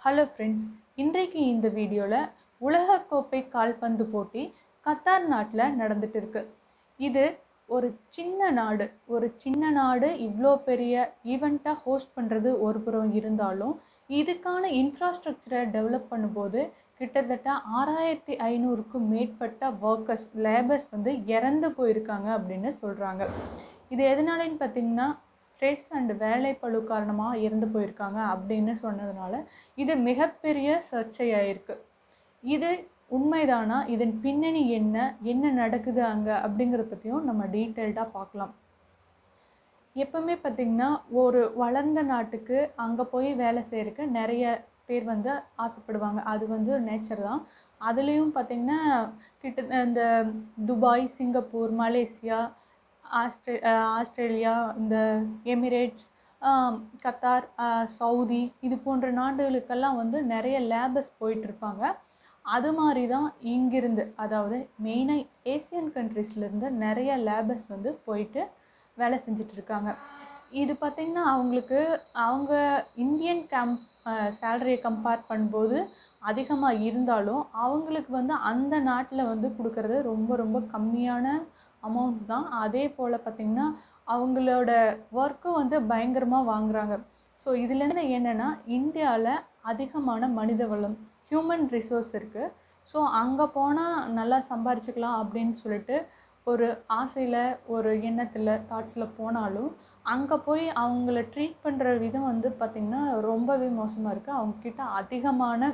hello friends இன்றைக்கு இந்த வீடியோவில் உலகக்கோப்பை கால்பந்து போட்டி கத்தார் நாட்டில் நடந்துட்டு இருக்கு இது ஒரு சின்ன நாடு ஒரு சின்ன நாடு இவ்வளோ பெரிய ஈவெண்ட்டாக ஹோஸ்ட் பண்ணுறது ஒரு புறம் இருந்தாலும் இதுக்கான இன்ஃப்ராஸ்ட்ரக்சரை டெவலப் பண்ணும்போது கிட்டத்தட்ட ஆறாயிரத்தி ஐநூறுக்கும் மேற்பட்ட ஒர்க்கர்ஸ் லேபர்ஸ் வந்து இறந்து போயிருக்காங்க அப்படின்னு சொல்கிறாங்க இது எதனாலன்னு பார்த்தீங்கன்னா ஸ்ட்ரெஸ் அண்ட் வேலைப்பளு காரணமாக இறந்து போயிருக்காங்க அப்படின்னு சொன்னதுனால இது மிகப்பெரிய சர்ச்சையாயிருக்கு இது உண்மைதானா இதன் பின்னணி என்ன என்ன நடக்குது அங்கே அப்படிங்கிறத பற்றியும் நம்ம டீட்டெயில்டாக பார்க்கலாம் எப்பவுமே பார்த்திங்கன்னா ஒரு வளர்ந்த நாட்டுக்கு அங்கே போய் வேலை செய்யறதுக்கு நிறைய பேர் வந்து ஆசைப்படுவாங்க அது வந்து நேச்சர் தான் அதுலேயும் பார்த்திங்கன்னா கிட்ட இந்த துபாய் சிங்கப்பூர் மலேசியா ஆஸ்ட்ரே ஆஸ்திரேலியா இந்த எமிரேட்ஸ் கத்தார் சவுதி இது போன்ற நாடுகளுக்கெல்லாம் வந்து நிறைய லேபர்ஸ் போயிட்டுருப்பாங்க அது மாதிரி தான் இங்கிருந்து அதாவது மெயினாக ஏசியன் கண்ட்ரீஸ்லேருந்து நிறைய லேபர்ஸ் வந்து போயிட்டு வேலை செஞ்சுட்டு இருக்காங்க இது பார்த்திங்கன்னா அவங்களுக்கு அவங்க இந்தியன் கேம்ப் சேலரியை கம்பேர் பண்ணும்போது அதிகமாக இருந்தாலும் அவங்களுக்கு வந்து அந்த நாட்டில் வந்து கொடுக்கறது ரொம்ப ரொம்ப கம்மியான அமௌண்ட் தான் அதே போல் பார்த்திங்கன்னா அவங்களோட ஒர்க்கும் வந்து பயங்கரமாக வாங்குறாங்க ஸோ இதுலேருந்து என்னென்னா இந்தியாவில் அதிகமான மனித வளம் ஹியூமன் ரிசோர்ஸ் இருக்குது ஸோ அங்கே போனால் நல்லா சம்பாரிச்சுக்கலாம் அப்படின்னு சொல்லிட்டு ஒரு ஆசையில் ஒரு எண்ணத்தில் தாட்ஸில் போனாலும் அங்கே போய் அவங்கள ட்ரீட் பண்ணுற விதம் வந்து பார்த்திங்கன்னா ரொம்பவே மோசமாக இருக்குது அவங்கக்கிட்ட அதிகமான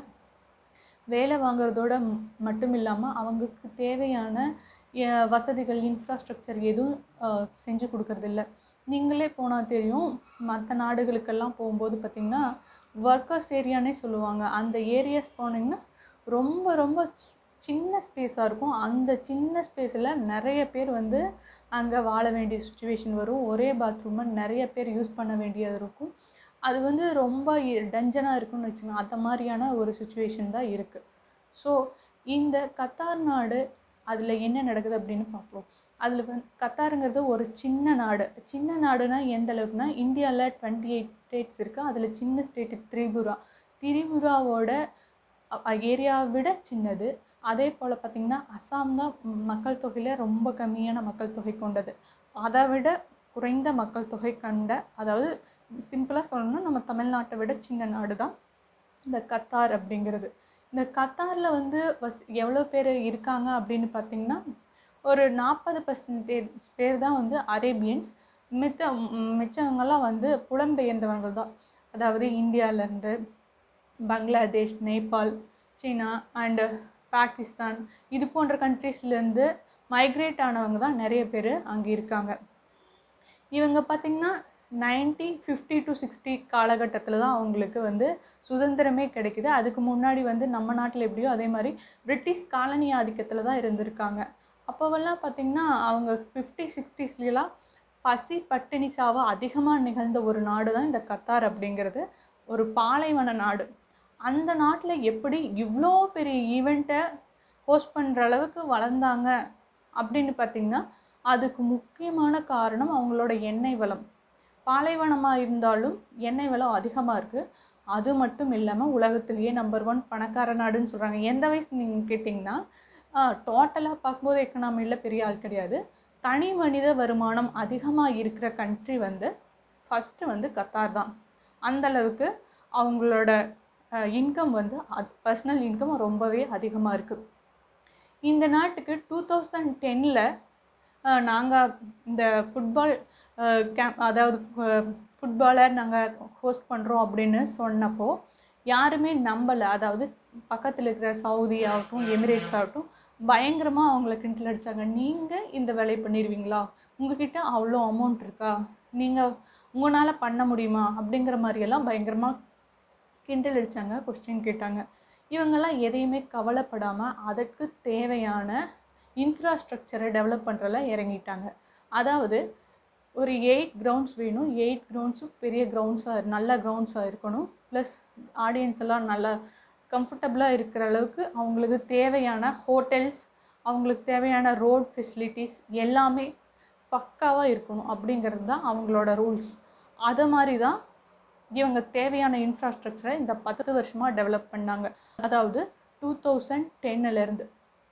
வேலை வாங்குறதோட மட்டும் இல்லாமல் அவங்களுக்கு தேவையான வசதிகள் இன்ஃப்ராஸ்ட்ரக்சர் எதுவும் செஞ்சு கொடுக்கறதில்ல நீங்களே போனால் தெரியும் மற்ற நாடுகளுக்கெல்லாம் போகும்போது பார்த்திங்கன்னா ஒர்க்கர்ஸ் ஏரியானே சொல்லுவாங்க அந்த ஏரியாஸ் போனீங்கன்னா ரொம்ப ரொம்ப சின்ன ஸ்பேஸாக இருக்கும் அந்த சின்ன ஸ்பேஸில் நிறைய பேர் வந்து அங்கே வாழ வேண்டிய சுச்சுவேஷன் வரும் ஒரே பாத்ரூமை நிறைய பேர் யூஸ் பண்ண வேண்டியது இருக்கும் அது வந்து ரொம்ப டஞ்சனாக இருக்குன்னு வச்சுக்கோங்க அந்த மாதிரியான ஒரு சுச்சுவேஷன் தான் இருக்குது ஸோ இந்த கத்தார் நாடு அதில் என்ன நடக்குது அப்படின்னு பார்ப்போம் அதில் வந்து கத்தாருங்கிறது ஒரு சின்ன நாடு சின்ன நாடுனா எந்த அளவுக்குனா இந்தியாவில் டுவெண்ட்டி எயிட் ஸ்டேட்ஸ் இருக்குது அதில் சின்ன ஸ்டேட்டு திரிபுரா திரிபுராவோட ஏரியாவை விட சின்னது அதே போல் பார்த்திங்கன்னா அசாம் தான் மக்கள் தொகையில் ரொம்ப கம்மியான மக்கள் தொகை கொண்டது அதை விட குறைந்த மக்கள் தொகை கண்ட அதாவது சிம்பிளாக சொல்லணும்னா நம்ம தமிழ்நாட்டை விட சின்ன நாடு தான் இந்த கத்தார் அப்படிங்கிறது இந்த கத்தாரில் வந்து வஸ் எவ்வளோ பேர் இருக்காங்க அப்படின்னு பார்த்திங்கன்னா ஒரு நாற்பது பர்சன்டேஜ் பேர் தான் வந்து அரேபியன்ஸ் மித்த மிச்சவங்கெல்லாம் வந்து புலம்பெயர்ந்தவர்கள் தான் அதாவது இந்தியாவிலேருந்து பங்களாதேஷ் நேபாள் சீனா அண்டு பாகிஸ்தான் இது போன்ற கண்ட்ரீஸ்லேருந்து மைக்ரேட் ஆனவங்க தான் நிறைய பேர் அங்கே இருக்காங்க இவங்க பார்த்திங்கன்னா நைன்டீன் ஃபிஃப்டி டு சிக்ஸ்டி காலகட்டத்தில் தான் அவங்களுக்கு வந்து சுதந்திரமே கிடைக்குது அதுக்கு முன்னாடி வந்து நம்ம நாட்டில் எப்படியோ அதே மாதிரி பிரிட்டிஷ் காலனி ஆதிக்கத்தில் தான் இருந்திருக்காங்க அப்போவெல்லாம் பார்த்திங்கன்னா அவங்க ஃபிஃப்டி சிக்ஸ்டீஸ்லாம் பசி பட்டினி சாவு அதிகமாக நிகழ்ந்த ஒரு நாடு தான் இந்த கத்தார் அப்படிங்கிறது ஒரு பாலைவன நாடு அந்த நாட்டில் எப்படி இவ்வளோ பெரிய ஈவெண்ட்டை ஹோஸ்ட் பண்ணுற அளவுக்கு வளர்ந்தாங்க அப்படின்னு பார்த்திங்கன்னா அதுக்கு முக்கியமான காரணம் அவங்களோட எண்ணெய் வளம் பாலைவனமாக இருந்தாலும் எண்ணெய் வளம் அதிகமாக இருக்குது அது மட்டும் இல்லாமல் உலகத்திலேயே நம்பர் ஒன் பணக்கார நாடுன்னு சொல்கிறாங்க எந்த வயசு நீங்கள் கேட்டிங்கன்னா டோட்டலாக பார்க்கும்போது எக்கனாமியில் பெரிய ஆள் கிடையாது தனி மனித வருமானம் அதிகமாக இருக்கிற கண்ட்ரி வந்து ஃபஸ்ட்டு வந்து கத்தார் தான் அந்தளவுக்கு அவங்களோட இன்கம் வந்து பர்சனல் இன்கம் ரொம்பவே அதிகமாக இருக்குது இந்த நாட்டுக்கு டூ தௌசண்ட் டென்னில் நாங்கள் இந்த ஃபுட்பால் கேம்ப் அதாவது ஃபுட்பாலை நாங்கள் ஹோஸ்ட் பண்ணுறோம் அப்படின்னு சொன்னப்போ யாருமே நம்பலை அதாவது பக்கத்தில் இருக்கிற சவுதி ஆகட்டும் எமிரேட்ஸ் ஆகட்டும் பயங்கரமாக அவங்கள கிண்டல் அடித்தாங்க நீங்கள் இந்த வேலையை பண்ணிடுவீங்களா உங்ககிட்ட அவ்வளோ அமௌண்ட் இருக்கா நீங்கள் உங்களால் பண்ண முடியுமா அப்படிங்கிற மாதிரியெல்லாம் பயங்கரமாக கிண்டல் அடித்தாங்க கொஸ்டின் கேட்டாங்க இவங்கெல்லாம் எதையுமே கவலைப்படாமல் அதற்கு தேவையான இன்ஃப்ராஸ்ட்ரக்சரை டெவலப் பண்ணுறல இறங்கிட்டாங்க அதாவது ஒரு எயிட் கிரவுண்ட்ஸ் வேணும் எயிட் கிரவுண்ட்ஸும் பெரிய கிரவுண்ட்ஸாக நல்ல கிரவுண்ட்ஸாக இருக்கணும் ப்ளஸ் ஆடியன்ஸ் எல்லாம் நல்லா கம்ஃபர்டபுளாக இருக்கிற அளவுக்கு அவங்களுக்கு தேவையான ஹோட்டல்ஸ் அவங்களுக்கு தேவையான ரோட் ஃபெசிலிட்டிஸ் எல்லாமே பக்காவாக இருக்கணும் அப்படிங்கிறது தான் அவங்களோட ரூல்ஸ் அதை மாதிரி தான் இவங்க தேவையான இன்ஃப்ராஸ்ட்ரக்சரை இந்த பத்து வருஷமாக டெவலப் பண்ணாங்க அதாவது டூ தௌசண்ட் டென்னிலேருந்து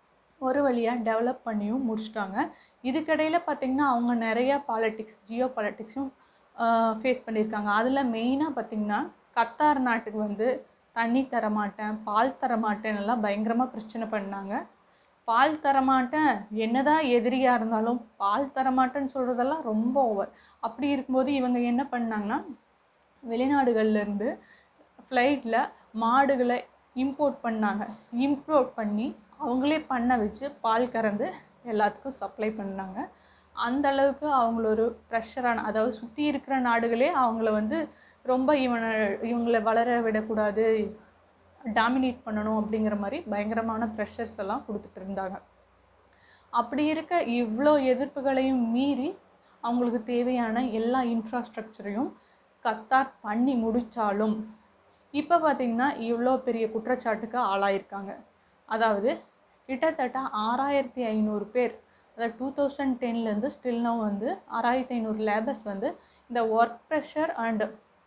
ஒரு வழியாக டெவலப் பண்ணியும் முடிச்சிட்டாங்க இதுக்கிடையில் பார்த்திங்கன்னா அவங்க நிறையா பாலிட்டிக்ஸ் ஜியோ பாலிட்டிக்ஸும் ஃபேஸ் பண்ணியிருக்காங்க அதில் மெயினாக பார்த்திங்கன்னா கத்தார் நாட்டுக்கு வந்து தண்ணி தரமாட்டேன் பால் தரமாட்டேன் எல்லாம் பயங்கரமாக பிரச்சனை பண்ணாங்க பால் தரமாட்டேன் என்னதான் எதிரியாக இருந்தாலும் பால் தரமாட்டேன்னு சொல்கிறதெல்லாம் ரொம்ப ஓவர் அப்படி இருக்கும்போது இவங்க என்ன பண்ணாங்கன்னா வெளிநாடுகள்லேருந்து ஃப்ளைட்டில் மாடுகளை இம்போர்ட் பண்ணாங்க இம்போர்ட் பண்ணி அவங்களே பண்ண வச்சு பால் கறந்து எல்லாத்துக்கும் சப்ளை பண்ணாங்க அந்த அளவுக்கு அவங்கள ஒரு ப்ரெஷரான அதாவது சுற்றி இருக்கிற நாடுகளே அவங்கள வந்து ரொம்ப இவனை இவங்களை வளர விடக்கூடாது டாமினேட் பண்ணணும் அப்படிங்கிற மாதிரி பயங்கரமான ப்ரெஷர்ஸ் எல்லாம் கொடுத்துட்டு இருந்தாங்க அப்படி இருக்க இவ்வளோ எதிர்ப்புகளையும் மீறி அவங்களுக்கு தேவையான எல்லா இன்ஃப்ராஸ்ட்ரக்சரையும் கத்தார் பண்ணி முடித்தாலும் இப்போ பார்த்திங்கன்னா இவ்வளோ பெரிய குற்றச்சாட்டுக்கு ஆளாயிருக்காங்க அதாவது கிட்டத்தட்ட ஆறாயிரத்தி ஐநூறு பேர் அதாவது டூ தௌசண்ட் டென்லேருந்து ஸ்டில்னோ வந்து ஆறாயிரத்தி ஐநூறு லேபர்ஸ் வந்து இந்த ஒர்க் ப்ரெஷர் அண்ட்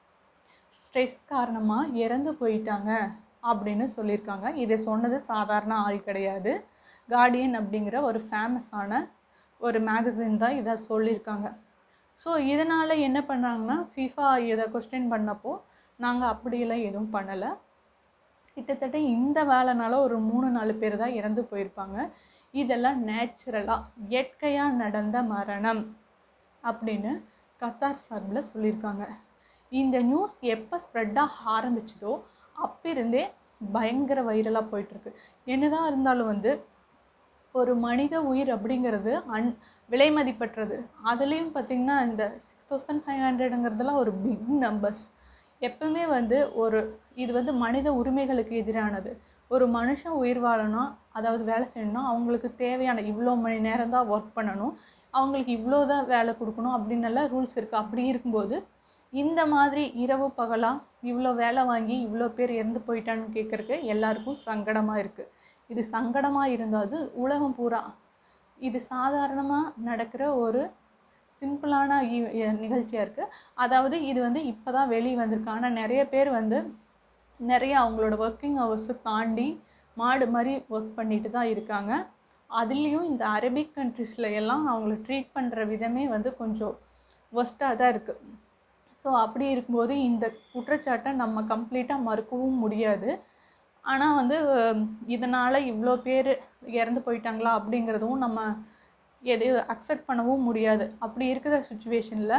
ஸ்ட்ரெஸ் காரணமாக இறந்து போயிட்டாங்க அப்படின்னு சொல்லியிருக்காங்க இதை சொன்னது சாதாரண ஆள் கிடையாது கார்டியன் அப்படிங்கிற ஒரு ஃபேமஸான ஒரு மேகசின் தான் இதை சொல்லியிருக்காங்க ஸோ இதனால் என்ன பண்ணாங்கன்னா ஃபிஃபா இதை கொஸ்டின் பண்ணப்போ நாங்கள் அப்படியெல்லாம் எதுவும் பண்ணலை கிட்டத்தட்ட இந்த வேலைனால ஒரு மூணு நாலு பேர் தான் இறந்து போயிருப்பாங்க இதெல்லாம் நேச்சுரலாக இயற்கையாக நடந்த மரணம் அப்படின்னு கத்தார் சார்பில் சொல்லியிருக்காங்க இந்த நியூஸ் எப்போ ஸ்ப்ரெட்டாக ஆரம்பிச்சதோ அப்பிருந்தே பயங்கர வைரலாக போயிட்டுருக்கு என்னதான் இருந்தாலும் வந்து ஒரு மனித உயிர் அப்படிங்கிறது அன் விலை மதிப்பற்றது அதுலேயும் பார்த்திங்கன்னா இந்த சிக்ஸ் தௌசண்ட் ஃபைவ் ஹண்ட்ரடுங்கிறதுலாம் ஒரு பிக் நம்பர்ஸ் எப்பவுமே வந்து ஒரு இது வந்து மனித உரிமைகளுக்கு எதிரானது ஒரு மனுஷன் உயிர் வாழணும் அதாவது வேலை செய்யணும்னா அவங்களுக்கு தேவையான இவ்வளோ மணி நேரம் தான் ஒர்க் பண்ணணும் அவங்களுக்கு இவ்வளோ தான் வேலை கொடுக்கணும் அப்படின்னு எல்லாம் ரூல்ஸ் இருக்குது அப்படி இருக்கும்போது இந்த மாதிரி இரவு பகலாக இவ்வளோ வேலை வாங்கி இவ்வளோ பேர் இறந்து போயிட்டான்னு கேட்குறக்கு எல்லாருக்கும் சங்கடமாக இருக்குது இது சங்கடமாக இருந்தாது உலகம் பூரா இது சாதாரணமாக நடக்கிற ஒரு சிம்பிளான நிகழ்ச்சியாக இருக்குது அதாவது இது வந்து இப்போ தான் வெளியே வந்திருக்கு ஆனால் நிறைய பேர் வந்து நிறைய அவங்களோட ஒர்க்கிங் ஹவர்ஸை தாண்டி மாடு மாதிரி ஒர்க் பண்ணிட்டு தான் இருக்காங்க அதுலேயும் இந்த அரபிக் கண்ட்ரீஸில் எல்லாம் அவங்கள ட்ரீட் பண்ணுற விதமே வந்து கொஞ்சம் ஒஸ்ட்டாக தான் இருக்குது ஸோ அப்படி இருக்கும்போது இந்த குற்றச்சாட்டை நம்ம கம்ப்ளீட்டாக மறுக்கவும் முடியாது ஆனால் வந்து இதனால் இவ்வளோ பேர் இறந்து போயிட்டாங்களா அப்படிங்கிறதும் நம்ம எதையும் அக்செப்ட் பண்ணவும் முடியாது அப்படி இருக்கிற சுச்சுவேஷனில்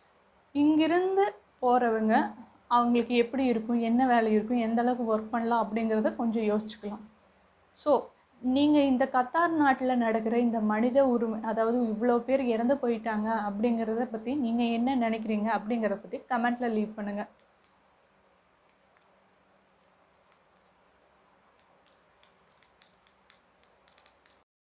இங்கிருந்து போகிறவங்க அவங்களுக்கு எப்படி இருக்கும் என்ன வேலை இருக்கும் எந்த அளவுக்கு ஒர்க் பண்ணலாம் அப்படிங்கிறத கொஞ்சம் யோசிச்சுக்கலாம் ஸோ நீங்கள் இந்த கத்தார் நாட்டில் நடக்கிற இந்த மனித உரிமை அதாவது இவ்வளோ பேர் இறந்து போயிட்டாங்க அப்படிங்கிறத பற்றி நீங்கள் என்ன நினைக்கிறீங்க அப்படிங்கிறத பற்றி கமெண்ட்டில் லீவ் பண்ணுங்கள்